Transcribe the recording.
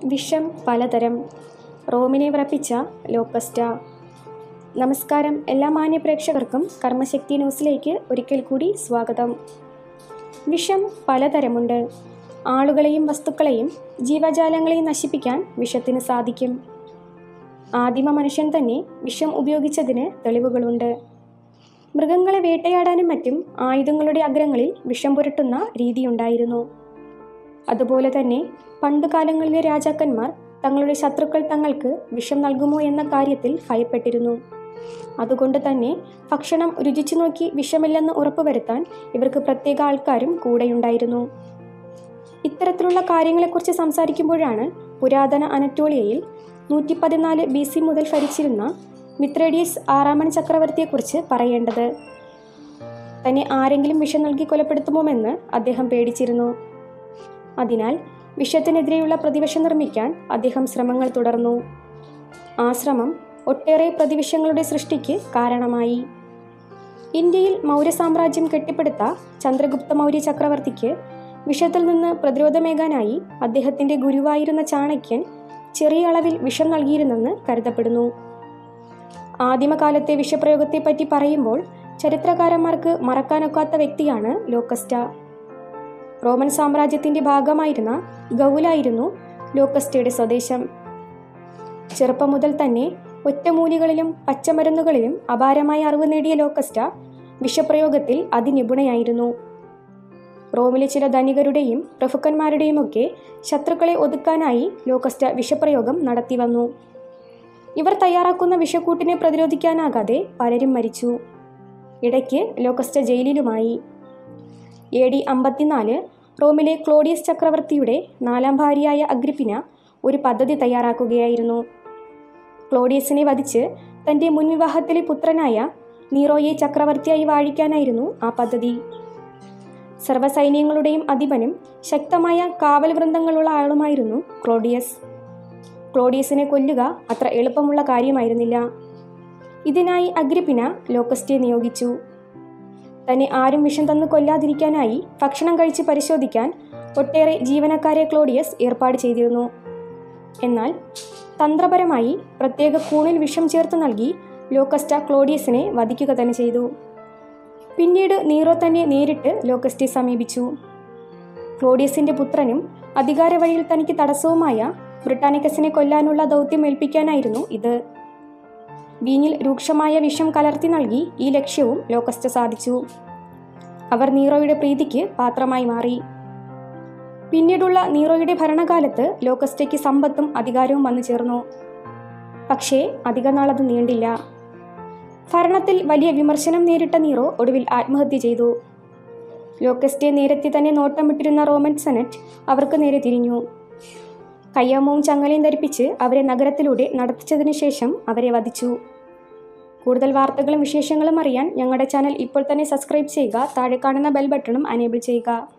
വിഷം പലതരം റോമിനെ വിറപ്പിച്ച ലോക്കസ്റ്റ നമസ്കാരം എല്ലാ മാന്യ പ്രേക്ഷകർക്കും കർമ്മശക്തി ന്യൂസിലേക്ക് ഒരിക്കൽ കൂടി സ്വാഗതം വിഷം പലതരമുണ്ട് ആളുകളെയും വസ്തുക്കളെയും ജീവജാലങ്ങളെയും നശിപ്പിക്കാൻ വിഷത്തിന് സാധിക്കും ആദിമ മനുഷ്യൻ തന്നെ വിഷം ഉപയോഗിച്ചതിന് തെളിവുകളുണ്ട് മൃഗങ്ങളെ വേട്ടയാടാനും മറ്റും ആയുധങ്ങളുടെ അഗ്രങ്ങളിൽ വിഷം പുരട്ടുന്ന രീതിയുണ്ടായിരുന്നു അതുപോലെ തന്നെ പണ്ടുകാലങ്ങളിലെ രാജാക്കന്മാർ തങ്ങളുടെ ശത്രുക്കൾ തങ്ങൾക്ക് വിഷം നൽകുമോ എന്ന കാര്യത്തിൽ ഭയപ്പെട്ടിരുന്നു അതുകൊണ്ട് തന്നെ ഭക്ഷണം രുചിച്ചു നോക്കി വിഷമില്ലെന്ന് ഉറപ്പുവരുത്താൻ ഇവർക്ക് പ്രത്യേക ആൾക്കാരും കൂടെയുണ്ടായിരുന്നു ഇത്തരത്തിലുള്ള കാര്യങ്ങളെക്കുറിച്ച് സംസാരിക്കുമ്പോഴാണ് പുരാതന അനറ്റോളിയയിൽ നൂറ്റി പതിനാല് ബി സി മുതൽ ഭരിച്ചിരുന്ന മിത്രേഡിയസ് ആറാമൻ ചക്രവർത്തിയെക്കുറിച്ച് പറയേണ്ടത് തന്നെ ആരെങ്കിലും വിഷം നൽകി കൊലപ്പെടുത്തുമോമെന്ന് അദ്ദേഹം പേടിച്ചിരുന്നു അതിനാൽ വിഷത്തിനെതിരെയുള്ള പ്രതിവിഷം നിർമ്മിക്കാൻ അദ്ദേഹം ശ്രമങ്ങൾ തുടർന്നു ആ ശ്രമം ഒട്ടേറെ പ്രതിവിഷങ്ങളുടെ സൃഷ്ടിക്ക് കാരണമായി ഇന്ത്യയിൽ മൗര്യ സാമ്രാജ്യം കെട്ടിപ്പടുത്ത ചന്ദ്രഗുപ്ത മൗര്യ ചക്രവർത്തിക്ക് വിഷത്തിൽ നിന്ന് പ്രതിരോധമേകാനായി അദ്ദേഹത്തിന്റെ ഗുരുവായിരുന്ന ചാണക്യൻ ചെറിയ അളവിൽ വിഷം നൽകിയിരുന്നെന്ന് കരുതപ്പെടുന്നു ആദിമകാലത്തെ വിഷപ്രയോഗത്തെപ്പറ്റി പറയുമ്പോൾ ചരിത്രകാരന്മാർക്ക് മറക്കാനൊക്കാത്ത വ്യക്തിയാണ് ലോക്കസ്റ്റ റോമൻ സാമ്രാജ്യത്തിന്റെ ഭാഗമായിരുന്ന ഗൗലായിരുന്നു ലോക്കസ്റ്റയുടെ സ്വദേശം ചെറുപ്പം മുതൽ തന്നെ ഒറ്റമൂലികളിലും പച്ചമരുന്നുകളിലും അപാരമായ അറിവ് നേടിയ ലോക്കസ്റ്റ വിഷപ്രയോഗത്തിൽ അതിനിപുണയായിരുന്നു റോമിലെ ചില ധനികരുടെയും പ്രഭുക്കന്മാരുടെയുമൊക്കെ ശത്രുക്കളെ ഒതുക്കാനായി ലോക്കസ്റ്റ വിഷപ്രയോഗം നടത്തിവന്നു ഇവർ തയ്യാറാക്കുന്ന വിഷക്കൂട്ടിനെ പ്രതിരോധിക്കാനാകാതെ പലരും മരിച്ചു ഇടയ്ക്ക് ലോക്കസ്റ്റ ജയിലിലുമായി എ ഡി അമ്പത്തിനാല് റോമിലെ ക്ലോഡിയസ് ചക്രവർത്തിയുടെ നാലാം ഭാര്യയായ അഗ്രിപ്പിന ഒരു പദ്ധതി തയ്യാറാക്കുകയായിരുന്നു ക്ലോഡിയസിനെ വധിച്ച് തൻ്റെ മുൻവിവാഹത്തിലെ പുത്രനായ നീറോയെ ചക്രവർത്തിയായി വാഴിക്കാനായിരുന്നു ആ പദ്ധതി സർവ്വസൈന്യങ്ങളുടെയും അധിപനും ശക്തമായ കാവൽ വൃന്ദങ്ങളുള്ള ആളുമായിരുന്നു ക്ലോഡിയസ് ക്ലോഡിയസിനെ കൊല്ലുക അത്ര എളുപ്പമുള്ള കാര്യമായിരുന്നില്ല ഇതിനായി അഗ്രിപ്പിന ലോക്കസ്റ്റെ നിയോഗിച്ചു തന്നെ ആരും വിഷം തന്നു കൊല്ലാതിരിക്കാനായി ഭക്ഷണം കഴിച്ച് പരിശോധിക്കാൻ ഒട്ടേറെ ജീവനക്കാരെ ക്ലോഡിയസ് ഏർപ്പാട് ചെയ്തിരുന്നു എന്നാൽ തന്ത്രപരമായി പ്രത്യേക കൂണിൽ വിഷം ചേർത്ത് നൽകി ലോക്കസ്റ്റ ക്ലോഡിയസിനെ വധിക്കുക തന്നെ ചെയ്തു പിന്നീട് നീറോ തന്നെ നേരിട്ട് ലോക്കസ്റ്റെ സമീപിച്ചു ക്ലോഡിയസിന്റെ പുത്രനും അധികാര വഴിയിൽ തനിക്ക് തടസ്സവുമായ ബ്രിട്ടാനിക്കസിനെ കൊല്ലാനുള്ള ദൗത്യം ഏൽപ്പിക്കാനായിരുന്നു ഇത് വീഞ്ഞിൽ രൂക്ഷമായ വിഷം കലർത്തി നൽകി ഈ ലക്ഷ്യവും ലോക്കസ്റ്റ സാധിച്ചു അവർ നീറോയുടെ പ്രീതിക്ക് പാത്രമായി മാറി പിന്നീടുള്ള നീറോയുടെ ഭരണകാലത്ത് ലോക്കസ്റ്റയ്ക്ക് സമ്പത്തും അധികാരവും വന്നു ചേർന്നു പക്ഷേ അധികനാളത് നീണ്ടില്ല ഭരണത്തിൽ വലിയ വിമർശനം നേരിട്ട നീറോ ഒടുവിൽ ആത്മഹത്യ ചെയ്തു ലോക്കസ്റ്റെ നേരത്തെ തന്നെ നോട്ടമിട്ടിരുന്ന റോമൻ സെനറ്റ് അവർക്ക് നേരെ തിരിഞ്ഞു കയ്യാമവും ചങ്ങലയും ധരിപ്പിച്ച് അവരെ നഗരത്തിലൂടെ നടത്തിച്ചതിനു ശേഷം അവരെ വധിച്ചു കൂടുതൽ വാർത്തകളും വിശേഷങ്ങളും അറിയാൻ ഞങ്ങളുടെ ചാനൽ ഇപ്പോൾ തന്നെ സബ്സ്ക്രൈബ് ചെയ്യുക താഴെ കാണുന്ന ബെൽ ബട്ടണും അനേബിൾ ചെയ്യുക